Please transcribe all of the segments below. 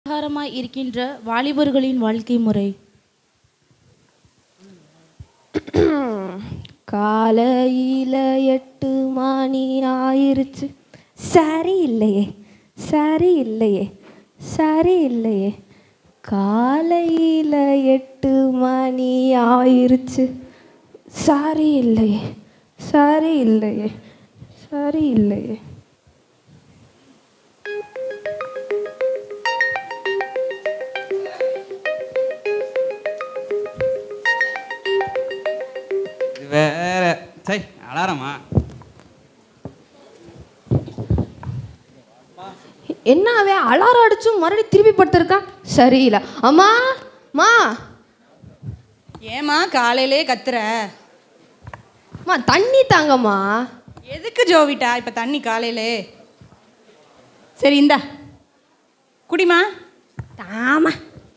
ஆதாரமாய் இருக்கின்ற வாலிபர்களின் வாழ்க்கை முறை காலையில எட்டு மணி ஆயிருச்சு சரி இல்லையே சரி இல்லையே சரி இல்லையே காலையில எட்டு மணி ஆயிருச்சு சரி இல்லையே சரி இல்லையே சரி இல்லையே இது வேற சை அலாரமா என்ன அவன் அலாரம் அடிச்சும் மறுபடியும் திருப்பி படுத்திருக்கான் சரியில்லை அம்மா மா ஏம்மா காலையிலே கத்துற அம்மா தண்ணி தாங்கம்மா எதுக்கு ஜோவிட்டா இப்போ தண்ணி காலையிலே சரி இந்தா குடிமா ஆமா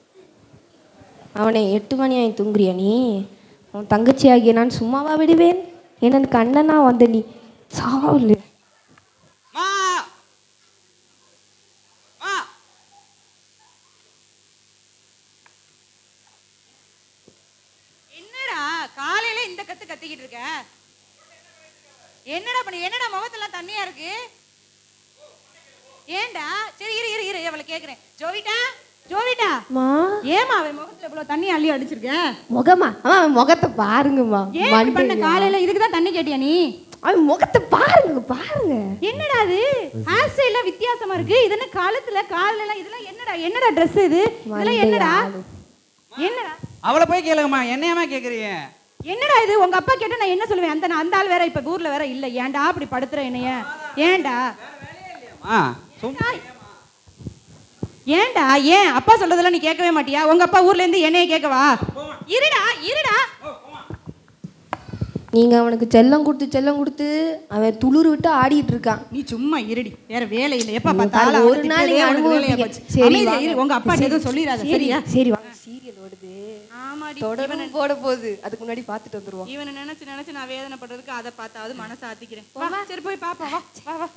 அவனை எட்டு மணி ஆகி தூங்குறியா நீ அவன் தங்கச்சி ஆகிய நான் சும்மாவா விடுவேன் என்ன கண்ணனா வந்து நீ சாவலு மா மா என்னடா காலையில இந்த கத்து கத்திக்கிட்டு இருக்க என்னடா பண்ணி என்னடா முகத்தெல்லாம் தண்ணியா இருக்கு ஏன்டா சரி இரு இரு இரு அவளை கேக்குறேன் ஜோவிட்டா ஜோவிட்டா மா ஏமா அவன் முகத்துல இவ்வளவு தண்ணி அள்ளி அடிச்சிருக்க முகமா அம்மா அவன் முகத்தை பாருங்கம்மா ஏன் இப்படி பண்ண மண்டையா. காலையில இதுக்கு தான் தண்ணி கேட்டியா நீ அவன் முகத்தை பாருங்க பாருங்க என்னடா அது ஹேர் ஸ்டைல்லாம் வித்தியாசமா இருக்கு இது என்ன காலத்துல காலையில எல்லாம் இதெல்லாம் என்னடா என்னடா Dress இது இதெல்லாம் என்னடா என்னடா அவளை போய் கேளுங்கம்மா என்னையம்மா கேக்குறீங்க என்னடா இது உங்க அப்பா கேட்டா நான் என்ன சொல்லுவேன் அந்த அந்த ஆள் வேற இப்ப ஊர்ல வேற இல்ல ஏன்டா அப்படி படுத்துற என்னைய ஏன்டா ஆ சும்மா ஏன்டா ஏன் அப்பா சொல்றதெல்லாம் நீ கேட்கவே மாட்டியா உங்க அப்பா ஊர்ல இருந்து என்னைய கேட்கவா இருடா இருடா நீங்க அவனுக்கு செல்லம் கொடுத்து செல்லம் கொடுத்து அவன் துளிர் விட்டு ஆடிட்டு இருக்கான் நீ சும்மா இருடி வேற வேலை இல்ல எப்ப நீங்க பார்த்தாலும் பாருங்க, ஒரு அவனை நாள் திட்டுறதே நீங்க உனக்கு வேலையா அனுபவிப்பீங்க. போச்சு. சரி, அமைதியா வாங்க. இரு, உங்க அப்பா சரி, எதுவும் சொல்லிடாத சரி, சரியா சரி வாங்க சீரியல் ஓடுது ஆமாடி தொடரும் போட போகுது அதுக்கு முன்னாடி பார்த்துட்டு வந்துருவோம் இவனை நினைச்சு நினைச்சு நான் வேதனைப்படுறதுக்கு அதை பார்த்தாவது மனசை ஆத்திக்கிறேன் வா சரி போய் பாப்போம் வா வா வா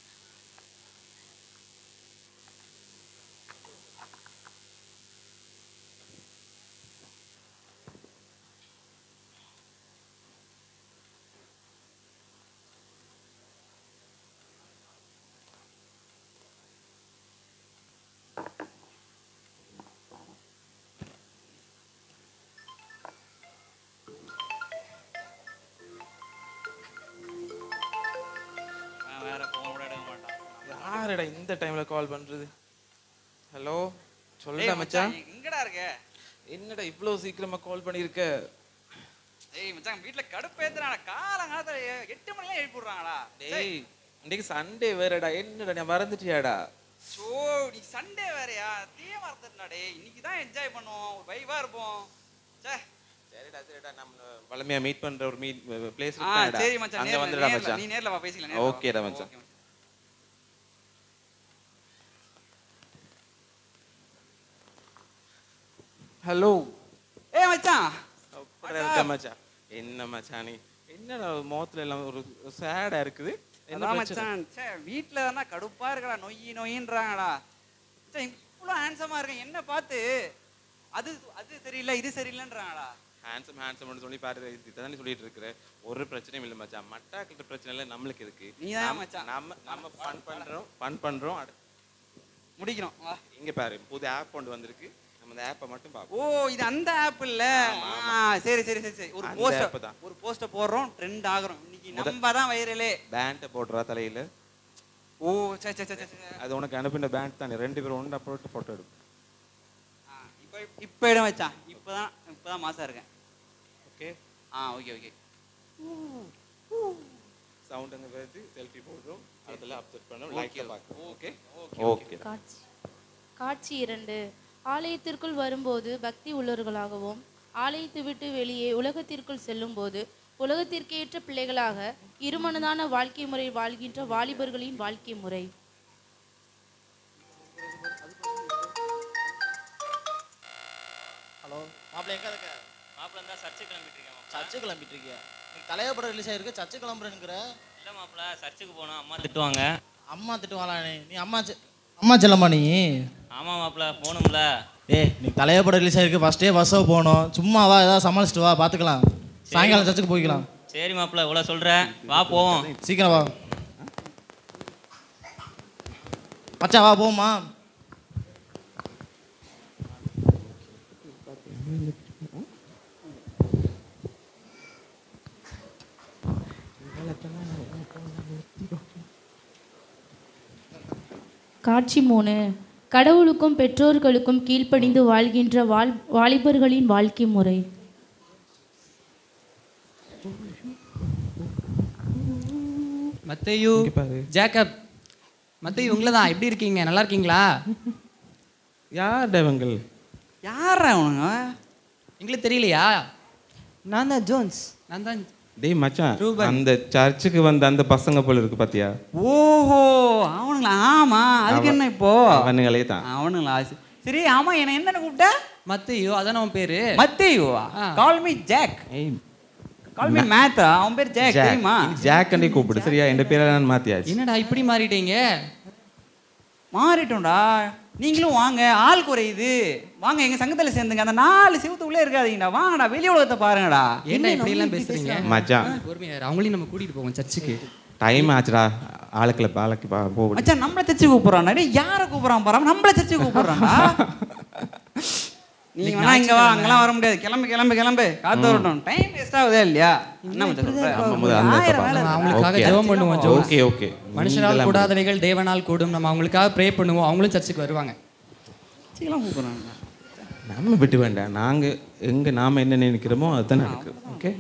அவன் வேற போன் கூட எடுக்க மாட்டான் யாருடா இந்த டைம்ல கால் பண்றது ஹலோ ஏய் சொல்லுடா மச்சான் எங்கடா இருக்க என்னடா இவ்வளவு சீக்கிரமா கால் பண்ணிருக்க ஏய் மச்சான் வீட்ல கடுப்பு ஏத்துறாடா காலங்காலத்துல எ- எட்டு மணிலாம் எழுப்பி விடுறாங்கடா டேய் இன்னைக்கு சண்டே வேறடா என்னடா நீ மறந்துட்டியாடா சோ நீ சண்டே வேறயா தீ மறந்துட்டா டேய் இன்னைக்கு தான் என்ஜாய் பண்ணுவோம் ஒரு வைவா இருப்போம் ச்சே சரிடா சரிடா நம்ம வளமையா மீட் பண்ற ஒரு மீட் பிளேஸ் ஆ சரி மச்சான் அங்க நேர்ல- வந்துடா நேர்ல- மச்சான் நீ நேர்ல வா பேசிக்கலாம் நேர்ல வா. ஓகேடா மச்சான். ஓகே ஹலோ ஏய் மச்சான் இருக்க மச்சான் என்ன மச்சான் நீ என்னடா முகத்துல எல்லாம் ஒரு சேடா இருக்குது என்ன அதான் பிரச்சனை மச்சான் ச்சே வீட்ல தானே கடுப்பா இருக்கடா நொய்யி நொய்யின்றாங்கடா ச்சே இவ்வளோ ஹேண்ட்ஸமா இருக்கேன் என்ன பார்த்து அது அது சரியில்லை இது சரியில்லைன்றாங்கடா ஹேண்ட்ஸம் ஹேண்ட்ஸம் சொல்லி பாரு இதுதானே சொல்லிட்டு இருக்கிற ஒரு பிரச்சனையும் இல்லை மச்சான் மட்டாக்கிட்ட பிரச்சனை இல்லை நம்மளுக்கு இருக்கு நீதான் நம்ம- மச்சான். நம்ம நம்ம ஃபன் பண்றோம் ஃபன் பண்றோம் அடுத்து முடிக்கணும் வா இங்க பாரு புது ஆப் கொண்டு வந்திருக்கு நம்ம இந்த ஆப்பை மட்டும் ஓ பார்ப்போம் இது அந்த ஆப் இல்ல ஆ, சரி சரி சரி சரி ஒரு அந்த போஸ்ட் app தான். ஒரு போஸ்ட போடுறோம் ட்ரெண்ட் ஆகுறோம் இன்னைக்கு முத- நம்ம தான் வைரலே பேண்ட்டை போடுறா தலையில ஓ சரி சரி சரி சரி அது உனக்கு அனுப்பின பேண்ட் தானே ரெண்டு பேரும் ஒன்றா போட்டு போட்டோ எடுப்போம் ஆ, இப்போ இப்போ இடம் வச்சான் இப்போதான் இப்போதான் மாசா இருக்கேன் ஓகே ஆ ஓகே ஓகே சவுண்ட் அங்கே வருது செல்ஃபி போடுறோம் அதில் அப்செட் பண்ணோம் லைக்கை பார்க்குறோம் ஓகே ஓகே ஓகே காட்சி காட்சி இரண்டு ஆலயத்திற்குள் வரும்போது பக்தி உள்ளவர்களாகவும் ஆலயத்தை விட்டு வெளியே உலகத்திற்குள் செல்லும்போது உலகத்திற்கு ஏற்ற பிள்ளைகளாக இருமனதான வாழ்க்கை முறை வாழ்கின்ற வாலிபர்களின் வாழ்க்கை முறை ஹலோ மாப்பிள்ளை எங்க இருக்க மாப்பிள்ளை தான் சர்ச்சை கிளம்பிட்டு இருக்கேன் மாப்பிள்ளை. சர்ச்சு கிளம்பிட்டு இருக்கியா நீ தலையா படம் ரிலீஸ் ஆயிருக்கு சர்ச்சு கிளம்புறேங்கிற இல்ல மாப்பிள்ளை சர்ச்சுக்கு போனோம் அம்மா திட்டுவாங்க அம்மா திட்டுவாளா நீ நீ அம்மா செ- அம்மா செல்லம்மா நீ ஆமா மாப்பிள்ள போகணும்ல ஏய் நீ தலையப்பட ரிலீஸ் ஆயிருக்கு ஃபர்ஸ்டே பஸ்ஸோ போகணும் சும்மா வா ஏதாவது சமாளிச்சுட்டு வா பார்த்துக்கலாம் சாயங்காலம் சர்ச்சுக்கு போய்க்கலாம் சரி மாப்பிள்ள இவ்வளோ சொல்கிறேன் வா போவோம் சீக்கிரம் வா மச்சான் வா போமா காட்சி மூணு கடவுளுக்கும் பெற்றோர்களுக்கும் கீழ்ப்படிந்து வாழ்கின்ற வாழ் வாலிபர்களின் வாழ்க்கை முறை மத்தையு ஜேக்கப் மத்தையு உங்களை தான் எப்படி இருக்கீங்க நல்லா இருக்கீங்களா யார் இவங்கள் யாரா அவனுங்க எங்களுக்கு தெரியலையா நான் தான் ஜோன்ஸ் நான் தான் டேய் மச்சான் ரூபன். அந்த சர்ச்சுக்கு வந்த அந்த பசங்க போல இருக்கு பாத்தியா ஓஹோ அவனுங்களா ஆமா அதுக்கு என்ன இப்போ அவனுங்களே தான் அவனுங்களா சரி ஆமா என்ன என்னன்னு கூப்பிட்ட மத்தையு அதான் அவன் பேரு மத்தேயுவா ஆ. கால் மீ ஜாக் ஏய் கால் மீ மேத்தா அவன் பேர் ஜாக் ஜாக் தெரியுமா ஜாக் அண்டே கூப்பிடு சரியா என் பேரை நான் மாத்தியாச்சு என்னடா இப்படி மாறிட்டீங்க மாறிட்டோம்டா நீங்களும் வாங்க ஆள் குறையுது வாங்க எங்க சங்கத்துல சேர்ந்துங்க அந்த நாலு சிவத்துக்குள்ளே இருக்காதீங்கடா வாங்கடா வெளி உலகத்தை பாருங்கடா ஏன்டா இப்படி எல்லாம் பேசுறீங்க மச்சான் பொறுமையா இரு. அவங்களையும் நம்ம கூட்டிட்டு போவோம் சர்ச்சுக்கு டைம் ஆச்சுடா ஆளுக்களை ஆளுக்கு பா போகுது மச்சான் நம்மள சர்ச்சு கூப்பிடுறான் டேய் யாரை கூப்பிடுறான் பாரு நம்மள சர்ச்சு கூப்பிடுறான்டா நீ வேணா இங்க வா அங்கெல்லாம் வர முடியாது கிளம்பு கிளம்பு கிளம்பு காத்து வரட்டும் டைம் வேஸ்ட் ஆகுதே இல்லையா என்ன மச்சான் சொல்ற? ஆமா, முதல்ல அந்த இடத்த ஆயிரம் வேலை பாருங்க. நம்ம அவங்களுக்காக Okay. ஜெபம் பண்ணுவோம் ஜோஸ் ஓகே ஓகே மனுஷனால் கூடாதவைகள் தேவனால் கூடும் நம்ம அவங்களுக்காக ப்ரே பண்ணுவோம் அவங்களும் சர்ச்சுக்கு வருவாங்க சீக்கிரம் கூப்பிடுறாங்க நம்ம விட்டு வேண்டாம் நாங்க எங்க நாம என்ன நினைக்கிறோமோ அதுதான் நடக்குது ஓகே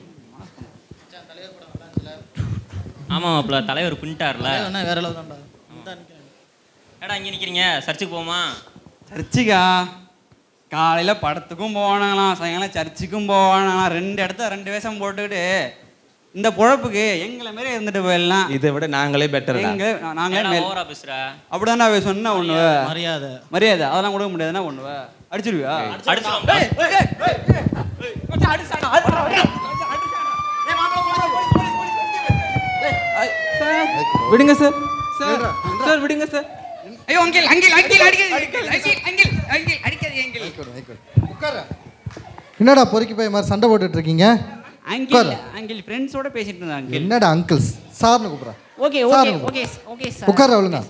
ஆமா மாப்பிள்ள தலைவர் பின்ட்டார்ல என்ன வேற அளவு தான்டா ஏடா இங்கே நிற்கிறீங்க சர்ச்சுக்கு போமா சர்ச்சுக்கா காலையில படத்துக்கும் போவானாங்களாம் சாயங்காலம் சர்ச்சுக்கும் போவானாங்களாம் ரெண்டு இடத்த ரெண்டு வேஷம் போட்டுக்கிட்டு இந்த பொழப்புக்கு எங்களை மாரி இருந்துட்டு போயிடலாம் இதை விட நாங்களே பெட்டர் எங்க நாங்களே ஏடா மேல் ஓவரா பேசுற அப்படிதான்டா அவ சொன்ன ஒண்ணுவ மரியாதை மரியாதை அதெல்லாம் கொடுக்க முடியாதுன்னா ஒண்ணுவ அடிச்சிருவியா அடிச்சிடும் விடுங்க சார் சார் சார் விடுங்க சார் ஐயோ அங்கிள் அங்கிள் அங்கிள் அடிக்காதீங்க அங்கிள் அங்கிள் அங்கிள் அடிக்காதீங்க அங்கிள் என்னடா பொறுக்கி போய் மாதிரி சண்டை போட்டுட்டு இருக்கீங்க அங்கிள் அங்கிள் ஃப்ரெண்ட்ஸோட பேசிட்டு இருந்தா அங்கிள் என்னடா அங்கிள்ஸ் சார்னு கூப்பிட்றேன் okay sir okay okay okay sir உட்கார ஒழுங்கா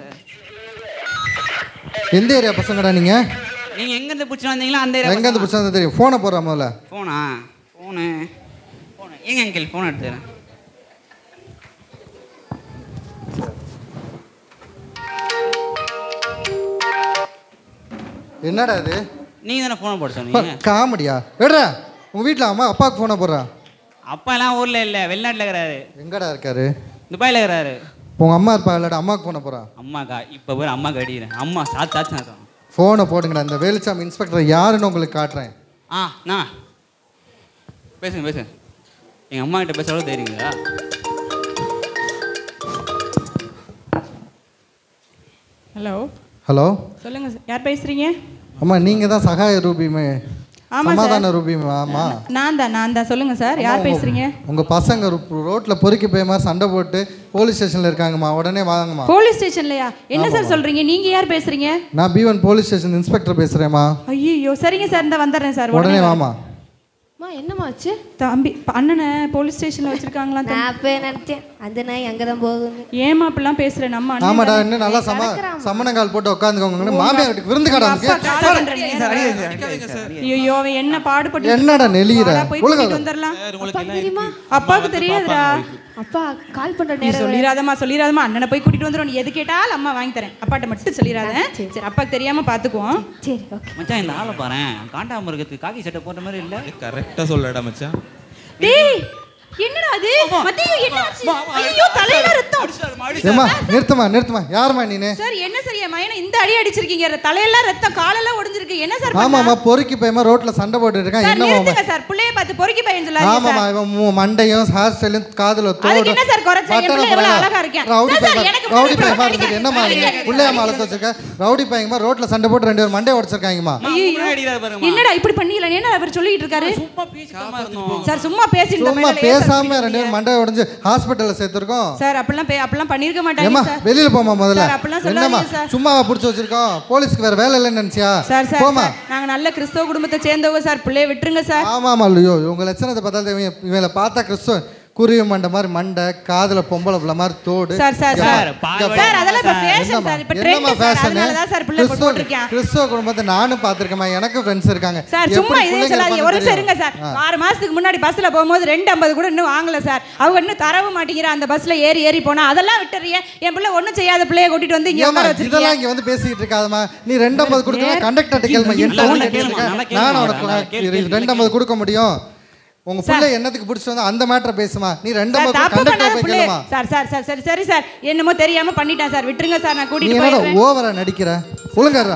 எந்த ஏரியா பசங்கடா நீங்க நீங்க எங்க இருந்து பிடிச்சி வந்தீங்களா அந்த எங்க இருந்து பிடிச்சா தெரியும் ஃபோனை போடுற முதல்ல போனா போனு போனு ஏங்க அங்கிள் போன் எடுத்துக்கிறேன் என்னடா இது நீங்க தானே போனை போட சொன்னீங்க காமெடியா எடுறா உங்க வீட்டில் அம்மா அப்பாவுக்கு ஃபோனை போடுறா அப்பா எல்லாம் ஊர்ல இல்ல வெளிநாட்டுல இருக்கிறாரு எங்கடா இருக்காரு துபாயில இருக்கிறாரு இப்போ உங்க அம்மா இருப்பா இல்லாடா அம்மாவுக்கு ஃபோனை போடுறா அம்மாக்கா இப்ப போய் அம்மாக்கு அடிக்கிறேன் அம்மா சாத்து சாத்து நான் ஃபோனை போடுங்கடா இந்த வேலுச்சாமி இன்ஸ்பெக்டர் யாருன்னு உங்களுக்கு காட்டுறேன் ஆ நான் பேசுங்க பேசுங்க எங்க அம்மா கிட்ட பேசுறது தெரியுங்களா ஹலோ ஹலோ சொல்லுங்க சார் யார் பேசுறீங்க அம்மா நீங்க தான் சகாய ரூபிமே ஆமா சமாதான ரூபிமே ஆமா நான் தான் நான் தான் சொல்லுங்க சார் யார் பேசுறீங்க உங்க பசங்க ரோ- ரோட்ல பொறுக்கி போய் மாதிரி சண்டை போட்டு போலீஸ் ஸ்டேஷன்ல இருக்காங்கம்மா உடனே வாங்கம்மா போலீஸ் ஸ்டேஷன்லயா என்ன சார் சொல்றீங்க நீங்க யார் பேசுறீங்க நான் B one police station inspector பேசுறேம்மா ஐயோ சரிங்க சார் இந்த வந்துடுறேன் சார் உடனே வரேன். வாமா அம்மா என்னமாச்சு தம்பி ப- அண்ணனை போலீஸ் ஸ்டேஷன்ல வச்சிருக்காங்களா நான் அப்போ நினச்சேன் அந்த நாய் அங்கே தான் போகுது ஏமா அப்படிலாம் பேசுற நம்ம அண்ணன் ஆமாடா தானே. இன்னும் நல்லா சம சமணங்கால் போட்டு உட்காந்துக்கோங்க மாமியார் வீட்டுக்கு விருந்து கடை அப்பா இருக்கு கால் பண்றேன் ஐயோ அவன் என்ன பாடுபட்டு என்னடா நெளியிற? வாடா, போய் ஒழுங்கா கூட்டிட்டு வா. வந்துடலாம் அப்பாவுக்கு தெரியுமா அப்பாவுக்கு தெரியாதுடா அப்பா கால் பண்ணுற நீ நேரம் சொல்லிராதம்மா சொல்லிராதம்மா அண்ணனை போய் கூட்டிட்டு வந்துடும் நீ எது கேட்டாலும் அம்மா வாங்கி தரேன் அப்பாட்ட மட்டும் சொல்லிராத சரி அப்பாவுக்கு தெரியாம பாத்துக்குவோம் சரி ஓகே மச்சான் இந்த ஆளை பாரு காண்டாமிருகத்துக்கு காக்கி சட்டை போட்ட மாதிரி இல்ல கரெக்டா சொல்லடா மச்சான் டேய் என்னடா அது மத்திய என்ன ஆச்சு? ஐயோ தலையில ரத்தம் ஏமா நிறுத்துமா நிறுத்துமா யாரும்மா நீனு சார் என்ன சார் என் மயனை இந்த அடி அடிச்சிருக்கீங்க தலையெல்லாம் ரத்தம் காலெல்லாம் ஒடிஞ்சிருக்கு என்ன சார் பண்ணா? ஆமாம்மா பொறுக்கி பையமா ரோட்ல சண்டை போட்டுட்டு இருக்கான் சார் என்னம்மா நிறுத்துங்க சார் புள்ளைய பார்த்து பொறுக்கி பையன் சொல்லாதீங்க ஆமாம்மா சார் இவன் மு- மண்டையும் ஹேர் ஸ்டைலும் காதுல அதுக்கு தோடு என்ன சார் குறைச்ச? என் பிள்ளை எவ்வளவு அழகா இருக்கேன். ரவுடி சார், சார், பையன் எனக்கு ரவுடி பிள்ளை பையமா இருந்துட்டு என்னம்மா பிள்ளையாம வளர்த்து வச்சிருக்க ரவுடி பையமா ரோட்ல சண்டை போட்டு ரெண்டு பேரும் மண்டையை உடச்சிருக்காங்கம்மா ஐயோ. என்னடா இப்படி பண்ணிடல என்ன அவர் சொல்லிட்டு இருக்காரு சார் சும்மா பேசிட்டு சும்மா பேசாம ரெண்டு பேரும் மண்டையை உடைஞ்சு ஹாஸ்பிட்டல்ல சேர்த்திருக்கோம் சார் அப்படிலாம் பே- அப்படிலாம் பண்ணிருக்க மாட்டாங்க ஏம்மா சார் வெளியில போமா முதல்ல சார், அப்படிலாம் என்னம்மா சொல்லாதீங்க சார். சும்மாவா புடிச்சு வச்சிருக்கோம் போலீஸ்க்கு வேற வேலை இல்லைன்னு நினைச்சியா சார் சார் போமா சார், நாங்க நல்ல கிறிஸ்தவ குடும்பத்தை சேர்ந்தவங்க சார் பிள்ளைய விட்டுருங்க சார் ஆமாமா ஐயோ இவங்க லட்சணத்தை பார்த்தா இவன் இவங்களை பார்த்தா கிறிஸ்துவ குருவி மண்டை மாதிரி மண்டை காதுல பொம்பளை பிள்ளை மாதிரி தோடு சார் சார் இங்க சார் பாரு. இங்க சார் பாரு. அதெல்லாம் இப்ப ஃபேஷன் என்னம்மா? சார் இப்ப என்னம்மா ட்ரெண்ட் சார் fashion? அதனால தான் சார் பிள்ளை போட்டு கிறிஸ்துவ- போட்டிருக்கேன் கிறிஸ்துவ குடும்பத்தை நானும் பார்த்திருக்கேம்மா எனக்கும் ஃப்ரெண்ட்ஸ் இருக்காங்க சார் எப்படி சும்மா இதே பிள்ளைங்க சொல்லாதீங்க ஒரு நிமிஷம் இருங்க இருப்பாங்கன்னு சார் தெரியும். ஆறு மாசத்துக்கு முன்னாடி பஸ்ல போகும்போது ரெண்டு ஐம்பது கூட இன்னும் வாங்கல சார் அவங்க இன்னும் தரவும் மாட்டேங்கிற அந்த பஸ்ல ஏறி ஏறி போனா அதெல்லாம் விட்டுறிய என் பிள்ளை ஒண்ணும் செய்யாத பிள்ளைய கூட்டிட்டு வந்து இங்க ஏம்மா, உட்கார இதெல்லாம் வச்சிருக்கீங்க இங்க வந்து பேசிக்கிட்டு இருக்காதம்மா நீ ரெண்டு ஐம்பது கொடுக்கணும் கண்டக்டர் கேள்வி என் நல்லா phone ல கேளுமா, கேட்டிருக்க. நல்லா கேளுமா, நான் நல்லா உனக்கு கேளு, கேளு, ரெண்டு ஐம்பது கொடுக்க முடியும் உங்க பிள்ளை என்னத்துக்கு பிடிச்சிட்டு வந்தா அந்த மேட்டரை பேசுமா நீ ரெண்டு சார் ஐம்பது தப்பு கண்டக்டர் பண்ணாத போய் பிள்ளை கேளுமா சார் சார் சார் சரி சரி சார் என்னமோ தெரியாம பண்ணிட்டேன் சார் விட்டுருங்க சார் நான் நீ கூட்டிட்டு என்னடா போயிடுறேன் ஓவரா நடிக்கிற ஒழுங்கா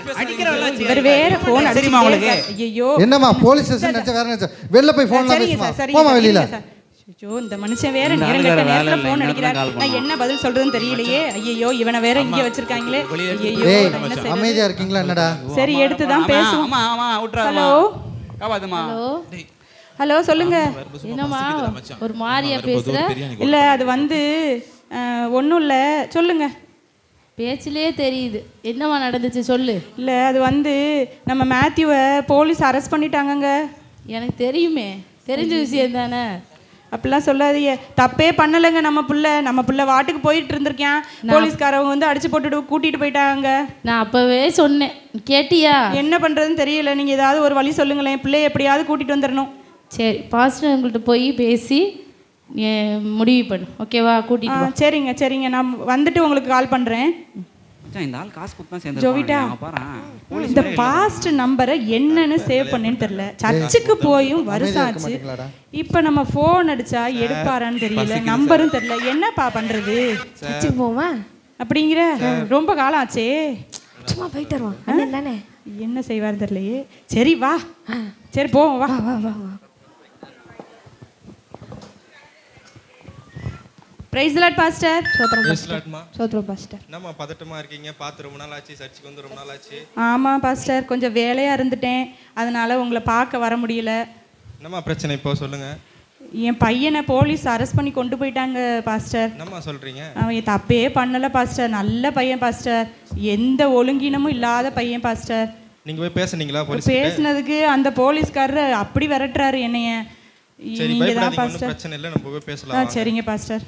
இவர் வேற போன் சரிம்மா உங்களுக்கு? ஐயோ என்னம்மா போலீஸ் ஸ்டேஷன் நினைச்சா வேற நினைச்சா வெளில போய் ஃபோன்ல சரிங்க பேசுமா சார் சரிங்க போமா சார், வெளியில இருங்க சார். ஐயோ இந்த மனுஷன் வேற இந்த நேரம் ஆளு வேற கெட்ட வேலை நேரத்துல இல்லை, போன் இந்த அடிக்கிறார் நேரத்துல நான் call என்ன பதில் சொல்றதுன்னு தெரியலையே ஐயோ இவனை வேற இங்க வச்சிருக்காங்களே ஐயோ ஏய் நான் என்ன செய்றது? அமைதியா இருக்கீங்களா என்னடா சரி எடுத்து தான் ஆமா, பேசுவோம் ஆமா ஆமா விட்டுறாதம்மா ஹலோ காப்பாத்துமா ஹலோ ஹலோ சொல்லுங்க என்னம்மா ஒரு மாதிரியா பேசுற இல்ல அது வந்து ஒன்றும் இல்லை சொல்லுங்க பேச்சிலே தெரியுது என்னம்மா நடந்துச்சு சொல்லு இல்லை அது வந்து நம்ம மேத்யூவை போலீஸ் அரெஸ்ட் பண்ணிட்டாங்கங்க எனக்கு தெரியுமே தெரிஞ்ச விஷயம் தானே அப்படிலாம் சொல்லாதீங்க தப்பே பண்ணலைங்க நம்ம புள்ள நம்ம புள்ள வாட்டுக்கு போயிட்டு இருந்திருக்கேன் போலீஸ்காரவங்க வந்து அடிச்சு போட்டுட்டு கூட்டிட்டு போயிட்டாங்க நான் அப்பவே சொன்னேன் கேட்டியா என்ன பண்றதுன்னு தெரியல நீங்க ஏதாவது ஒரு வழி சொல்லுங்களேன் என் பிள்ளைய எப்படியாவது கூட்டிட்டு வந்துடணும் சரி பாஸ்டர் உங்கள்கிட்ட போய் பேசி நீ முடிவு பண்ணு ஓகேவா ஆ, கூட்டிட்டு வா சரிங்க சரிங்க நான் வந்துட்டு உங்களுக்கு கால் பண்றேன் மச்சான், இந்த ஆள் காசு கொடுத்து தான் ஜோவிட்டா சேர்ந்து இந்த பாஸ்ட் நம்பரை என்னன்னு சேவ் பண்ணேன்னு தெரியல சர்ச்சுக்கு போயும் வருஷம் ஆச்சு மாட்டீங்களாடா? இப்போ நம்ம ஃபோன் அடிச்சா எடுப்பாரான்னு தெரியல நம்பரும் தெரியல என்னப்பா பண்றது சர்ச்சுக்கு போமா அப்படிங்கிற ரொம்ப காலம் ஆச்சே சும்மா போயிட்டு வருவான் அண்ணன் தானே என்ன செய்வார் தெரியலையே சரி வா சரி போவோம் வா வா வா வா பிரைஸ் லாட் பாஸ்டர் சோத்திரம் Praise பாஸ்டர் Lordமா. சோத்திரம் பாஸ்டர் என்னம்மா பதட்டமா இருக்கீங்க பார்த்து ரொம்ப நாள் ஆச்சு சர்ச்சுக்கு வந்து ரொம்ப நாள் ஆச்சு ஆமாம் பாஸ்டர் கொஞ்சம் வேலையாக இருந்துட்டேன் அதனால உங்களை பார்க்க வர முடியல என்னம்மா பிரச்சனை இப்போ சொல்லுங்க என் பையனை போலீஸ் அரெஸ்ட் பண்ணி கொண்டு போயிட்டாங்க பாஸ்டர் என்னம்மா சொல்றீங்க அவன் தப்பே பண்ணல பாஸ்டர் நல்ல பையன் பாஸ்டர் எந்த ஒழுங்கினமும் இல்லாத பையன் பாஸ்டர் நீங்க போய் பேசுனீங்களா போலீஸ் பேசுனதுக்கு அந்த போலீஸ்காரர் அப்படி விரட்டுறாரு என்னைய சரி நீங்க தான் பயப்படாதீங்க ஒன்றும் பாஸ்டர் பிரச்சனை இல்லை நம்ம போய் ஆ பேசலாம் வாங்க. சரிங்க பாஸ்டர்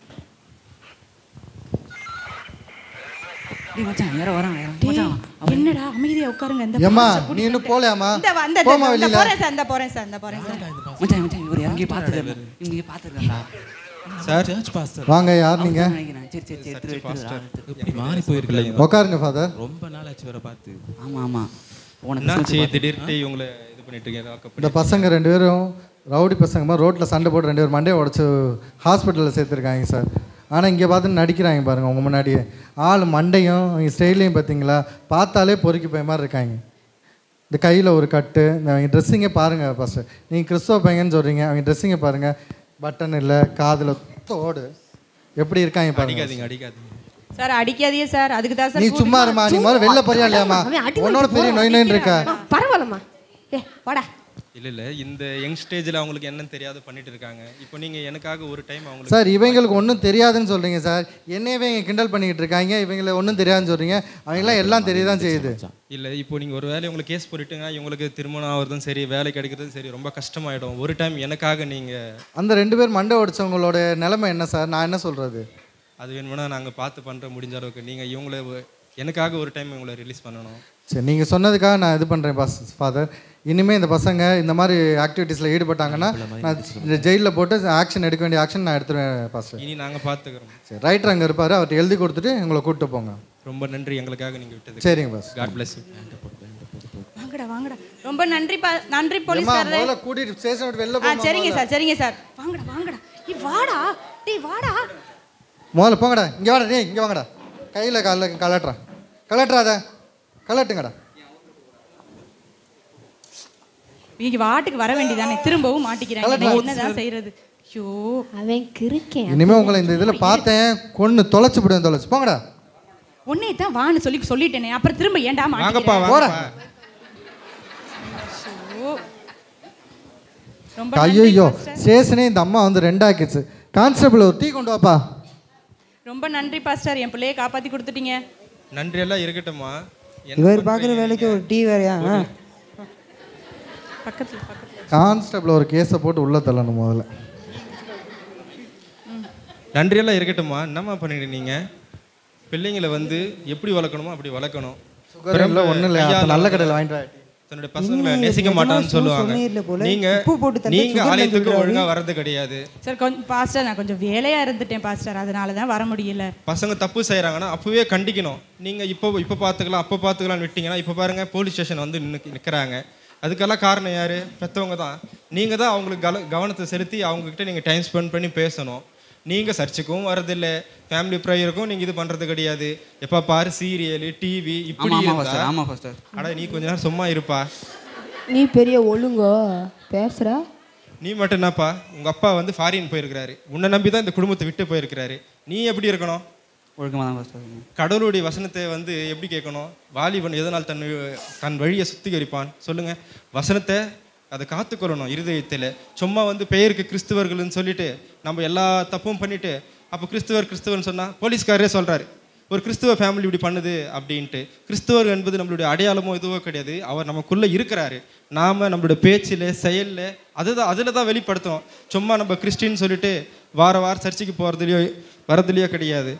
மச்சான் வேற வராங்க டேய், என்னடா அமைதியா உட்காருங்க இந்த ஏம்மா பாஸ்டர் நீ கூட்டிட்டு இன்னும் போலையாமா இந்த வ- இந்த போமா இந்த வெளியில போறேன் சார் இந்த போறேன் சார் இந்த போறேன் சார் மச்சான் மச்சான் இவர் இறங்கி பார்த்துருக்காரு இவங்க பார்த்துருக்காங்களா சார் சர்ச் பாஸ்டர் வாங்க யார் நீங்க நினைக்கிறேன் சரி சரி சரி எடுத்துரு, எடுத்துரு, எடுத்துரு. எப்படி மாறி போயிருக்கீங்க உட்காருங்க ஃபாதர் ரொம்ப நாள் ஆச்சு வர பார்த்து ஆமா ஆமா போன என்னாச்சு திடீர்னு இவங்களை இது பண்ணிட்டு இருக்கீங்க lock up இந்த பசங்க ரெண்டு பேரும் ரவுடி பசங்க மாதிரி ரோட்டில் சண்டை போட்டு ரெண்டு பேரும் மண்டையை உடச்சி ஹாஸ்பிட்டலில் சேர்த்துருக்காங்க சார் ஆனால் இங்கே பார்த்து நடிக்கிறாங்க பாருங்கள் உங்கள் முன்னாடியே ஆள் மண்டையும் அவங்க ஸ்டைலையும் பார்த்தீங்களா பார்த்தாலே பொறுக்கி போய் மாதிரி இருக்காங்க இந்த கையில் ஒரு கட்டு இந்த அவங்க ட்ரெஸ்ஸிங்கே பாருங்கள் ஃபஸ்ட்டு நீங்கள் கிறிஸ்துவ பையன்னு சொல்கிறீங்க அவங்க ட்ரெஸ்ஸிங்கை பாருங்கள் பட்டன் இல்லை காதில் தோடு எப்படி இருக்காங்க பாருங்க அடிக்காதீங்க அடிக்காதீங்க சார் அடிக்காதீங்க சார் அதுக்கு தான் சார் நீ சும்மா இருமா நீ முதல்ல வெளில போறியா இல்லையாம்மா அவன் அடி உன்னோட பெரிய நோய் நோயின்னு இருக்கா பரவாயில்லம்மா ஏ வாடா இல்ல இல்ல இந்த யங் ஸ்டேஜ்ல அவங்களுக்கு என்னன்னு தெரியாத பண்ணிட்டு இருக்காங்க இப்போ நீங்க எனக்காக ஒரு டைம் அவங்களுக்கு சார் இவங்களுக்கு ஒன்றும் தெரியாதுன்னு சொல்கிறீங்க சார் என்னையவே இங்கே கிண்டல் பண்ணிக்கிட்டு இருக்காங்க இவங்களை ஒன்றும் தெரியாதுன்னு சொல்கிறீங்க அவங்களாம் எல்லாம் தெரியதான் செய்யுது இல்ல இப்போ நீங்க ஒரு வேலை உங்களுக்கு கேஸ் போட்டுட்டுங்க இவங்களுக்கு திருமணம் ஆகுறதும் சரி வேலை கிடைக்கிறதும் சரி ரொம்ப கஷ்டமாயிடும் ஒரு டைம் எனக்காக நீங்க அந்த ரெண்டு பேர் மண்டை உடைச்சவங்களோட நிலைமை என்ன சார் நான் என்ன சொல்கிறது அது வேணும்னா நாங்க பார்த்து பண்ற முடிஞ்ச அளவுக்கு நீங்க இவங்களை ஒ- எனக்காக ஒரு டைம் இவங்களை ரிலீஸ் பண்ணணும் சரி நீங்கள் சொன்னதுக்காக நான் இது பண்ணுறேன் பாஸ் ஃபாதர் இனிமேல் இந்த பசங்க இந்த மாதிரி ஆக்டிவிட்டீஸில் ஈடுபட்டாங்கன்னா நான் இந்த ஜெயிலில் போட்டு ஆக்ஷன் எடுக்க வேண்டிய ஆக்ஷன் நான் எடுத்துருவேன் பாஸ்டர் இனி நாங்க பார்த்துக்கிறோம் சரி ரைட்டர் அங்கே இருப்பார் அவர்கிட்ட எழுதி கொடுத்துட்டு உங்களை கூப்பிட்டு போங்க ரொம்ப நன்றி எங்களுக்காக நீங்க விட்டது சரிங்க பாஸ் காட் பிளஸ் வாங்கடா வாங்கடா ரொம்ப நன்றி பா நன்றி ஏம்மா, போலீஸ்காரரே முதல்ல கூட்டிட்டு ஸ்டேஷன் விட்டு வெளில ஆ போங்க சரிங்க சார் சரிங்க சார் வாங்கடா வாங்கடா நீ வாடா டேய் வாடா முதல்ல போங்கடா இங்கே வாடா டேய் இங்கே வாங்கடா கையில் காலில் கலட்டுறா கலட்டுறாத கலட்டுங்கடா இங்க வாட்டுக்கு வர வேண்டியதானே திரும்பவும் மாட்டிக்கிறாங்க கலட்டலாம். நான் என்னதான் செய்யறது ஐயோ அவன் கிறுக்கேன் இனிமே உங்களை இந்த இதில் பார்த்தேன் கொன்று தொலைச்சு விடுவேன் தொலைச்சு போங்கடா உன்னை தான் வான்னு சொல்லி சொல்லிட்டேனே அப்புறம் திரும்ப ஏன்டா வாங்கப்பா மாட்டிக்கிற போடா ஐயோ. ரொம்ப நன்றி ஐயோ பாஸ்டர். ஸ்டேஷனே இந்த அம்மா வந்து ரெண்டாக்கிடுச்சு கான்ஸ்டபிள் ஒரு டீ கொண்டு வாப்பா ரொம்ப நன்றி பாஸ்டர் என் பிள்ளைய காப்பாத்தி கொடுத்துட்டீங்க நன்றி எல்லாம் இருக்கட்டும்மா என்ன இவர் பண்றீங்க பார்க்குற வேலைக்கு ஒரு டீ வேறையா ஆ? பக்கத்துல பக்கத்துல கான்ஸ்டபிள் ஒரு கேஸை போட்டு உள்ள தள்ளணும் முதல்ல நன்றி எல்லாம் இருக்கட்டும்மா என்னம்மா பண்ணிட்டு நீங்க பிள்ளைங்களை வந்து எப்படி வளர்க்கணுமோ அப்படி வளர்க்கணும் சுகர் இல்லை ஒன்றும் இல்லை அப்போ நல்ல கடையில் வாங்கிட்டு வா. தன்னுடைய பசங்களை என்ன நேசிக்க நிஜமா மாட்டான்னு சும்மா சொல்லுவாங்க சொன்னீர்ல போல. நீங்க உப்பு போட்டு தந்தா நீங்க சுகர் ஆலயத்துக்கு level ஒழுங்கா வர்றது கிடையாது சார் கொஞ்சம் பாஸ்டர் நான் கொஞ்சம் வேலையா இருந்துட்டேன் பாஸ்டர் அதனால தான் வர முடியல பசங்க தப்பு செய்றாங்கன்னா அப்பவே கண்டிக்கணும் நீங்க இப்போ இப்போ பார்த்துக்கலாம் அப்போ பார்த்துக்கலாம் விட்டீங்கன்னா இப்போ பாருங்க போலீஸ் ஸ்டேஷன் வந்து நின்னு நிற்கிறாங்க அதுக்கெல்லாம் காரணம் யாரு பெற்றவங்க தான் நீங்க தான் அவங்களுக்கு கல கவனத்தை செலுத்தி அவங்க கிட்ட நீங்க டைம் ஸ்பெண்ட் பண்ணி பேசணும் நீங்க சர்ச்சுக்கும் வரதில்ல ஃபேமிலி ப்ரேயருக்கும் நீங்க இது பண்றது கிடையாது எப்ப பாரு சீரியல் டிவி இப்படி ஆமா, ஆமா, இருந்தா pastor, ஆமா, pastor. அட நீ கொஞ்ச நேரம் சும்மா இருப்பா நீ பெரிய ஒழுங்கோ பேசுற நீ மட்டும் என்னப்பா உங்க அப்பா வந்து ஃபாரின் போயிருக்கிறாரு உன்னை நம்பி தான் இந்த குடும்பத்தை விட்டு போயிருக்கிறாரு நீ எப்படி இருக்கணும் ஒழுக்கமாக தான் பாஸ்டர் கடவுளுடைய வசனத்தை வந்து எப்படி கேட்கணும் வாலிபன் எதனால் தன் தன் வழியை சுத்திகரிப்பான் சொல்லுங்க வசனத்தை அதை காத்துக்கொள்ளணும் இருதயத்தில் சும்மா வந்து பெயருக்கு கிறிஸ்துவர்கள்னு சொல்லிட்டு நம்ம எல்லா தப்பும் பண்ணிட்டு அப்போ கிறிஸ்துவர் கிறிஸ்துவர்னு சொன்னா போலீஸ்காரரே சொல்றாரு ஒரு கிறிஸ்துவ ஃபேமிலி இப்படி பண்ணுது அப்படின்ட்டு கிறிஸ்துவர் என்பது நம்மளுடைய அடையாளமோ இதுவோ கிடையாது அவர் நமக்குள்ள இருக்கிறாரு நாம நம்மளுடைய பேச்சில் செயலில் அதுதான் அதில் தான் வெளிப்படுத்துறோம் சும்மா நம்ம கிறிஸ்டின்னு சொல்லிட்டு வார வாரம் சர்ச்சுக்கு போகிறதுலையோ வரதுலையோ கிடையாது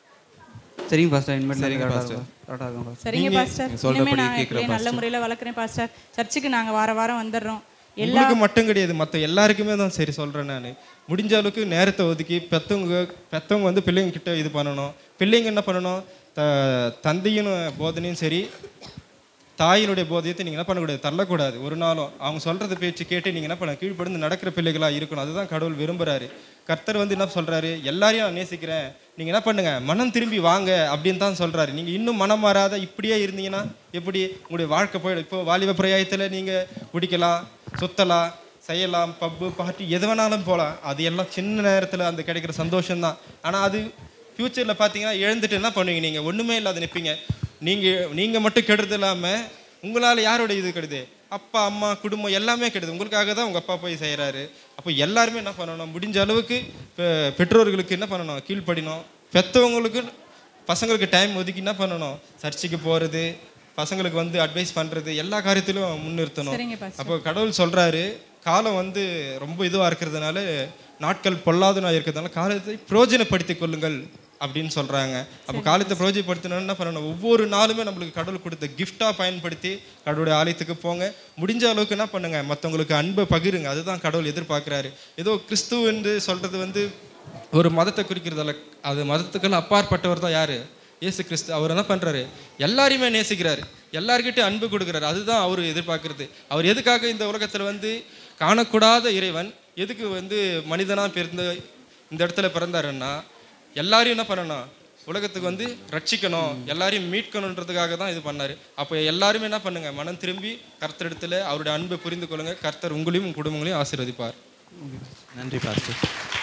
சரிங்க பாஸ்டர் இனிமேல் சரிங்க கரெக்டாக பாஸ்டர். இருக்கும் கரெக்டாக இருக்கும் பாஸ்டர் சரிங்க நீங்க பாஸ்டர் நீங்க சொல்றபடி இனிமே நான் கேட்கிறேன் என் நல்ல பாஸ்டர். முறையில வளர்க்குறேன் பாஸ்டர் சர்ச்சுக்கு நாங்க வார வாரம் வந்துடுறோம் எல்லா உங்களுக்கு மட்டும் கிடையாது மற்ற எல்லாருக்குமே தான் சரி சொல்கிறேன் நான் முடிஞ்ச அளவுக்கு நேரத்தை ஒதுக்கி பெற்றவங்க பெற்றவங்க வந்து பிள்ளைங்க கிட்ட இது பண்ணணும் பிள்ளைங்க என்ன பண்ணணும் த தந்தையின் போதனையும் சரி தாயினுடைய போதையத்தை நீங்கள் என்ன பண்ணக்கூடாது தள்ளக்கூடாது ஒரு நாளும் அவங்க சொல்கிறது பேச்சு கேட்டு நீங்கள் என்ன பண்ண கீழ்ப்படிந்து நடக்கிற பிள்ளைகளாக இருக்கணும் அதுதான் கடவுள் விரும்புகிறாரு கர்த்தர் வந்து என்ன சொல்கிறாரு எல்லாரையும் நான் நேசிக்கிறேன் நீங்கள் என்ன பண்ணுங்க மனம் திரும்பி வாங்க அப்படின்னு தான் சொல்கிறாரு நீங்கள் இன்னும் மனம் மாறாத இப்படியே இருந்தீங்கன்னா எப்படி உங்களுடைய வாழ்க்கை போயிடும் இப்போ வாலிப பிரயாயத்தில் நீங்கள் குடிக்கலாம் சுத்தலாம் செய்யலாம் பப்பு பார்ட்டி எது வேணாலும் போகலாம் அது எல்லாம் சின்ன நேரத்தில் அந்த கிடைக்கிற சந்தோஷம்தான் ஆனால் அது ஃப்யூச்சரில் பார்த்தீங்கன்னா எழுந்துட்டு என்ன பண்ணுவீங்க நீங்கள் ஒன்றுமே இல்லாத நிற்பீங்க நீங்கள் நீங்கள் மட்டும் கெடுறது இல்லாமல் உங்களால் யாரோட இது கெடுது அப்பா அம்மா குடும்பம் எல்லாமே கெடுது உங்களுக்காக தான் உங்கள் அப்பா போய் செய்கிறாரு அப்போ எல்லாருமே என்ன பண்ணணும் முடிஞ்ச அளவுக்கு பெ- பெற்றோர்களுக்கு என்ன பண்ணணும் கீழ்ப்படிணும் பெற்றவங்களுக்கு பசங்களுக்கு டைம் ஒதுக்கி என்ன பண்ணணும் சர்ச்சுக்கு போகிறது பசங்களுக்கு வந்து அட்வைஸ் பண்ணுறது எல்லா காரியத்திலும் முன்னிறுத்தணும் சரிங்க பாஸ்டர். அப்போ கடவுள் சொல்கிறாரு காலம் வந்து ரொம்ப இதுவாக இருக்கிறதுனால நாட்கள் பொல்லாதனாக இருக்கிறதுனால காலத்தை பிரயோஜனப்படுத்திக் கொள்ளுங்கள் அப்படின்னு சொல்கிறாங்க அப்போ காலத்தை பிரயோஜனப்படுத்தணும்னு என்ன பண்ணணும் ஒவ்வொரு நாளுமே நம்மளுக்கு கடவுள் கொடுத்த கிஃப்டாக பயன்படுத்தி கடவுளுடைய ஆலயத்துக்கு போங்க முடிஞ்ச அளவுக்கு என்ன பண்ணுங்க மற்றவங்களுக்கு அன்பை பகிருங்க அதுதான் கடவுள் எதிர்பார்க்குறாரு ஏதோ கிறிஸ்துவ என்று சொல்கிறது வந்து ஒரு மதத்தை குறிக்கிறதால அது மதத்துக்கெல்லாம் அப்பாற்பட்டவர் தான் யாரு இயேசு கிறிஸ்து அவர் என்ன பண்றாரு எல்லாரையுமே நேசிக்கிறாரு எல்லார்கிட்டயும் அன்பு கொடுக்குறாரு அதுதான் அவர் எதிர்பார்க்கறது அவர் எதுக்காக இந்த உலகத்துல வந்து காணக்கூடாத இறைவன் எதுக்கு வந்து மனிதனா பிறந்த இந்த இடத்துல பிறந்தாருன்னா எல்லாரையும் என்ன பண்ணணும் உலகத்துக்கு வந்து ரட்சிக்கணும் எல்லாரையும் மீட்கணுன்றதுக்காக தான் இது பண்ணாரு அப்போ எல்லாருமே என்ன பண்ணுங்க மனம் திரும்பி கர்த்தரிடத்துல அவருடைய அன்பை புரிந்து கொள்ளுங்க கர்த்தர் உங்களையும் உங்க குடும்பங்களையும் ஆசீர்வதிப்பார் நன்றி பாஸ்டர்